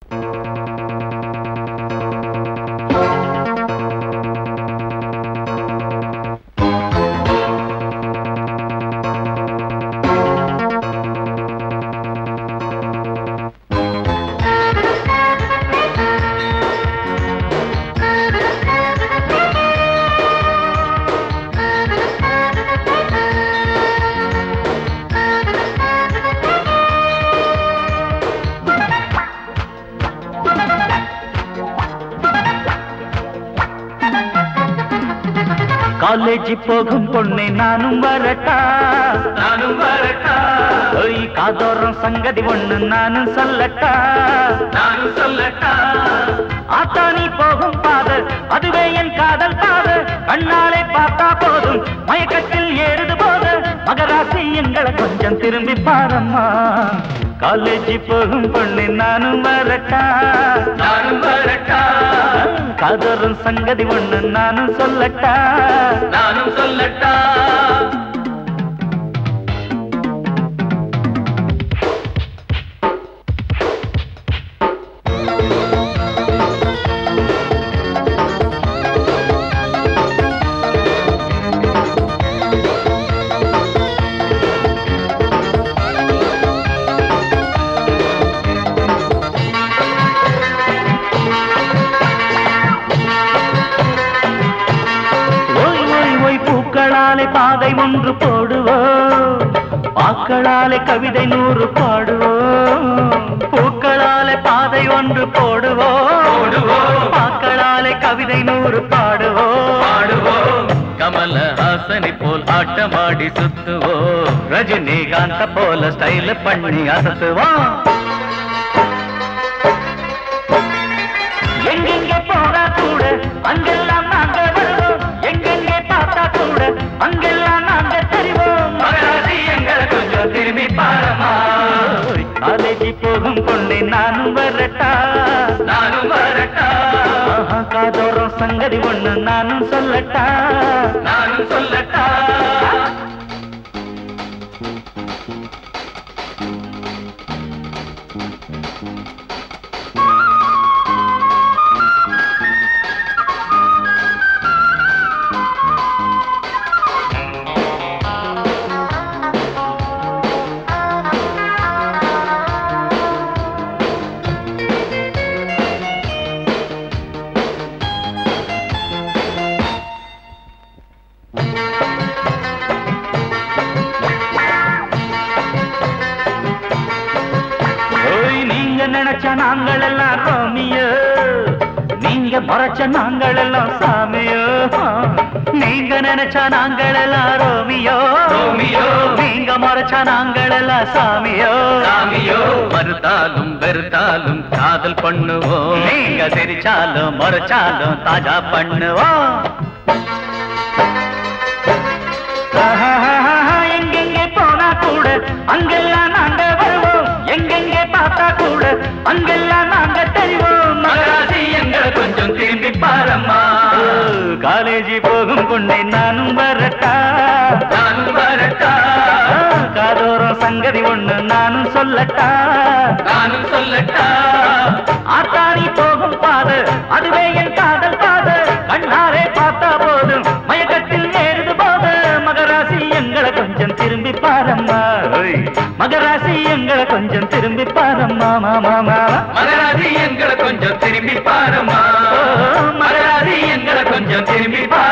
College போகும் பொண்ணை நானும் வரட்டா நானும் வரட்டா ஓய் காதோரம் சங்கதி ஒண்ணு நானும் சொல்லட்டா நானும் சொல்லட்டா ஆத்தானி போகும் பாதை அதுவே என் காதல் பாதை கண்ணாலே பார்த்தா போதும் மயக்கத்தில் ஏறுது போது மகராசி எங்களை கொஞ்சம் திரும்பி பாரம்மா காலேஜ் போகும் பொண்ணு நானும் வரட்டா நானும் வரட்டா காதோரம் சங்கதி ஒண்ணு நானும் சொல்லட்டா நானும் சொல்லட்டா ஓய் ஓய் ஓய் பூக்களாலே பாதை ஒன்று போடுவோம் பாக்களாலே கவிதை நூறு பாடுவோம் பூக்களாலே பாதை ஒன்று போடுவோம் போடுவோம். பாக்களாலே கவிதை நூறு பாடுவோம் பாடுவோம் கமலஹாசனை போல் ஆட்டமாடி சுத்துவோம் ரஜினிகாந்த போல ஸ்டைல் பண்ணி அசத்துவோம் எங்கெங்கே போனா கூட அங்கெல்லாம் நாங்க வருவோம் எங்கெங்கே பார்த்தா கூட அங்கெல்லாம் நாங்க தெரிவோம் மகராசி எங்களை கொஞ்சம் திரும்பி பாரமா காலேஜி போகும் பொண்ணை நானும் வரட்டா நானும் வரட்டா ஆஹா, காதோரம் சங்கதி ஒண்ணு நானும் சொல்லட்டா நானும் சொல்லட்டா ஓய் நீங்க நினைச்ச நாங்கள் எல்லாம் ரோமியோ நீங்க மறைச்ச நாங்கள் எல்லாம் சாமியோ நீங்க நினைச்ச நாங்கள் எல்லாம் ரோமியோ ரோமியோ. நீங்க மறைச்ச நாங்கள் எல்லாம் சாமியோ சாமியோ மறுத்தாலும் வெறுத்தாலும் காதல் பண்ணுவோம் நீங்க சிரிச்சாலும் மறைச்சாலும் தாஜா பண்ணுவோம் ஆஹாஹாஹா, எங்கெங்கே போனா கூட அங்கெல்லாம் நாங்க வருவோம் எங்கெங்கே பார்த்தா கூட அங்கெல்லாம் நாங்க தெரிவோம் மகராசி எங்களை கொஞ்சம் திரும்பி பாரம்மா காலேஜி போகும் பொண்ணை நானும் வரட்டா நானும் வரட்டா ஆ, காதோரம் சங்கதி ஒண்ணு நானும் சொல்லட்டா நானும் சொல்லட்டா ஆத்தாரி போகும் பாதை அதுவே என் காதல் பாதை கண்ணாரே பார்த்தா போதும் மயக்கத்தில் ஏறுது போது மகராசி எங்களை கொஞ்சம் திரும்பி பாரம்மா ஓய், மகராசி எங்களை கொஞ்சம் திரும்பி பாரம்மா மாமா மாமா மகராசி எங்களை கொஞ்சம் திரும்பி பாரம்மா மகராசி எங்களை கொஞ்சம் திரும்பி பாரம்மா